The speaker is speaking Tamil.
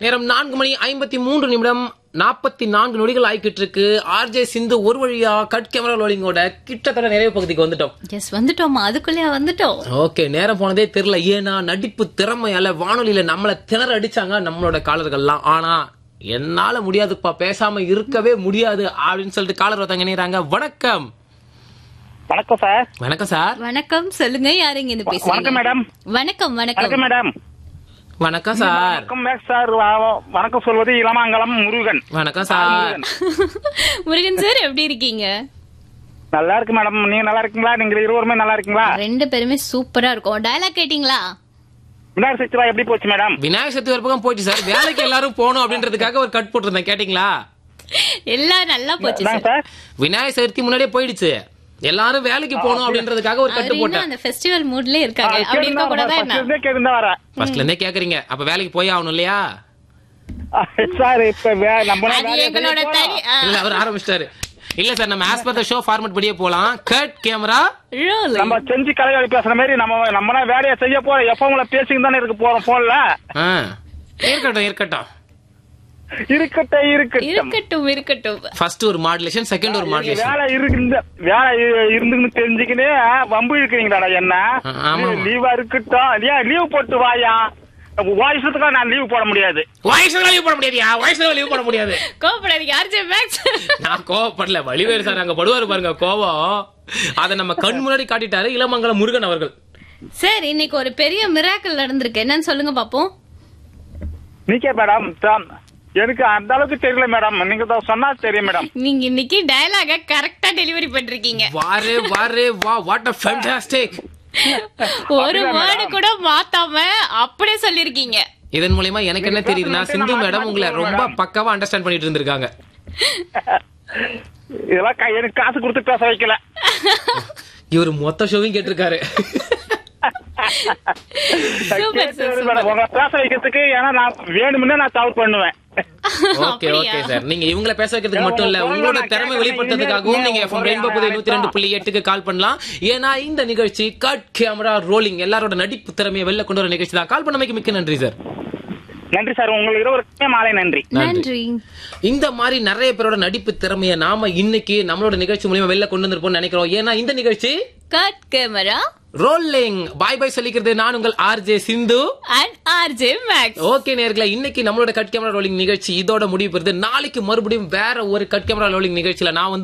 நேரம் நான்கு மணி ஐம்பத்தி மூன்று நிமிடம் நாற்பத்தி நான்கு நொடிகள் ஆயிக்கிட்டு இருக்கு ஆர்ஜே சிந்து ஒரு வழியா கட் கேமரா ரோலிங்கோட கிட்டத்தட்ட நிறைவு பகுதிக்கு வந்துட்டோம் எஸ் வந்துட்டோமா அதுக்குள்ளேயா வந்துட்டோம் ஓகே நேரம் போனதே தெரியல ஏன்னா நடிப்பு திறமையால வானொலியில நம்மள திணற அடிச்சாங்க நம்மளோட காலர்கள்லாம் ஆனா என்னால முடியாதுப்பா பேசாம இருக்கவே முடியாது அப்படின்னு சொல்லிட்டு காலர் ஒருத்தங்க இணையறாங்க வணக்கம் வணக்கம் சார் வணக்கம் சார் வணக்கம் சொல்லுங்க யாருங்க இருந்து வணக்கம் பேசுறீங்க மேடம் வணக்கம் வணக்கம் வணக்கம் மேடம் வணக்கம் சார் வணக்கம் மேக் சார் வ- வணக்கம் சொல்வது இளமாங்கலம் முருகன் வணக்கம் சார் முருகன் சார் எப்படி இருக்கீங்க நல்லா இருக்கு மேடம் நீங்க நல்லா இருக்கீங்களா நீங்க இருவருமே நல்லா இருக்கீங்களா ரெண்டு பேருமே சூப்பரா இருக்கும் டயலாக் கேட்டீங்களா விநாயகர் சதுர்த்தி எப்படி போச்சு மேடம் விநாயகர் சதுர்த்தி ஒரு பக்கம் போச்சு சார் வேலைக்கு எல்லாரும் போகணும் அப்படின்றதுக்காக ஒரு கட் போட்டிருந்தேன் கேட்டீங்களா எல்லாம் நல்லா போச்சு அதான் சார் சார் விநாயகர் சதுர்த்தி முன்னாடியே போயிடுச்சு எல்லாரும் வேலைக்கு போகணும் அப்படின்றதுக்காக ஒரு கட்டு அவர் இன்னும் போட்டேன் அந்த ஃபெஸ்டிவல் மூட்ல இருக்காங்க அப்படி இருக்க கூடாதா என்ன கேட்டு வர ஃபர்ஸ்ட்ல இருந்தே கேக்குறீங்க அப்ப வேலைக்கு போய் ஆகணும் இல்லையா சார் இப்ப வே- நம்ம அது வேலையை எங்களோட செய்ய தனி போறோம். இல்ல அவர் ஆரம்பிச்சிட்டாரு இல்ல சார் நம்ம ஆஸ் பர் ஷோ ஃபார்மட் படியே போலாம் கட் கேமரா ரோல் நம்ம செஞ்சு கலையாளி பேசுற மாதிரி நம்ம நம்ம வேலையை செய்ய போறோம் எப்பவுங்கள பேசிக்கிட்டு தானே இருக்க போறோம் போன்ல இருக்கட்டும் இருக்கட்டும் இருக்கட்டும் இருக்கட்டும் இருக்கட்டும் இருக்கட்டும் ஃபர்ஸ்ட் ஒரு மாடுலேஷன் செகண்ட் ஒரு நீங்க மாடுலேஷன் வேலை இருக்கு வேலை இ- இருந்துன்னு தெரிஞ்சுக்கினே வம்பு இருக்கிறீங்களாடா என்ன ஆ, ஆமா. லீவா இருக்கட்டும் ஏன் லீவ் போட்டு வாயா வாய்ஸத்துக்காக நான் லீவ் போட முடியாது வயசுல லீவ் போட முடியாதுயா வயசுல லீவ் போட முடியாது கோபப்படாதீங்க ஆர்ஜே மேக்ஸ் நான் கோவப்படல வழிவேறு சார் அங்க படுவாரு பாருங்க கோவம் அதை நம்ம கண் முன்னாடி காட்டிட்டாரு இளமங்கலம் முருகன் அவர்கள் சார் இன்னைக்கு ஒரு பெரிய மிராக்கல் நடந்திருக்கு என்னன்னு சொல்லுங்க பாப்போம் நீக்கே மேடம் தான். எனக்கு அந்த அளவுக்கு தெரியல மேடம் நீங்க தான் சொன்னா தெரியும் மேடம் நீங்க இன்னைக்கு டயலாக கரெக்டா டெலிவரி பண்றீங்க வாரே வாரே வா வாட் அ ஃபேண்டாஸ்டிக் ஒரு வேர்டு கூட மாத்தாம அப்படியே சொல்லிருக்கீங்க இதன் மூலயமா எனக்கு என்ன தெரியுதுன்னா சிந்து மேடம் உங்களை ரொம்ப பக்காவா அண்டர்ஸ்டாண்ட் பண்ணிட்டு இருந்திருக்காங்க இதெல்லாம் கை- எனக்கு காசு கொடுத்து பேச வைக்கல இவர் மொத்த ஷோவையும் கேட்டிருக்காரு சூப்பர் கேட்டு சார் வருது மேடம். உங்களை பேச வைக்கிறதுக்கு ஏன்னா நான் வேணும்னே நான் தவறு பண்ணுவேன் ஓகே ஓகே சார் நீங்க இவங்களை பேச வைக்கிறதுக்கு மட்டும் இல்ல உங்களோட திறமை வெளிப்படுத்துறதுக்காகவும் நீங்க எஃப்எம் ரெயின்போ புதிய நூத்தி ரெண்டு புள்ளி எட்டுக்கு கால் பண்ணலாம் ஏன்னா இந்த நிகழ்ச்சி கட் கேமரா ரோலிங் எல்லாரோட நடிப்பு திறமையை வெளில கொண்டு வர நிகழ்ச்சி தான் கால் பண்ணமைக்கு மிக்க நன்றி சார் நன்றி சார் உங்களுக்கு இருவருக்குமே மாலை நன்றி நன்றி இந்த மாதிரி நிறைய பேரோட நடிப்பு திறமையை நாம இன்னைக்கு நம்மளோட நிகழ்ச்சி மூலியமா வெளில கொண்டு வந்திருப்போம்னு நினைக்கிறோம் ஏன்னா இந்த நிகழ்ச்சி cut camera rolling bye bye சொல்லிக்கிறது நான் உங்கள் RJ Sindhu and RJ Max okay நேர்களே இன்னைக்கு நம்மளோட கட் கேமரா ரோலிங் நிகழ்ச்சி இதோட முடிவு பெறுது நாளைக்கு மறுபடியும் வேற ஒரு கட் கேமரா ரோலிங் நிகழ்ச்சியில நான் வந்து